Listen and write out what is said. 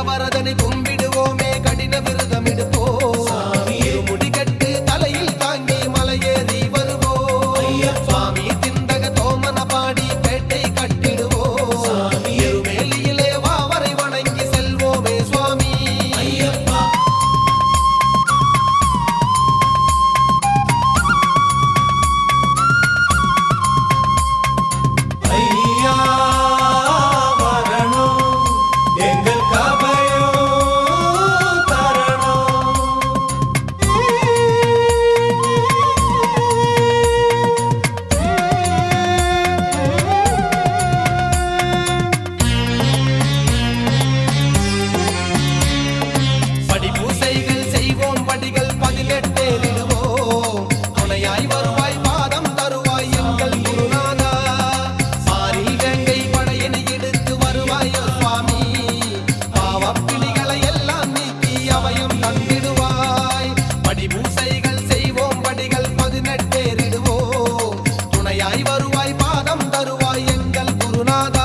வரதனை கும்பிடுவோமே கடின விரதம் எடுப்போம் இருமுடி கட்டு தலையில் தாங்கி மலையேறி வருவோம் சுவாமி திண்டக தோமன பாடி பேட்டை கட்டிடுவோம் இருமேலியிலே வாவரை வணங்கி செல்வோமே சுவாமி ஐயப்பா ஐயா வரணும் எங்கள் கபயம் தரணும் படி பூசைகள் செய்வோம் படிகள் பதினெட்டேறிடுவோம் துணையாய் வருவாய் பாதம் தருவாய் எங்கள் குருநாதா மாறி வேங்கை படையினை எடுத்து வருவாய் சுவாமி பாவப்பிணிகளை எல்லாம் நீக்கி அவையும் தந்திடுவாய் படி பூசைகள் செய்வோம் படிகள் பதினெட்டேறிடுவோம் துணையாய் வருவாய் பாதம் தருவாய் எங்கள் குருநாதா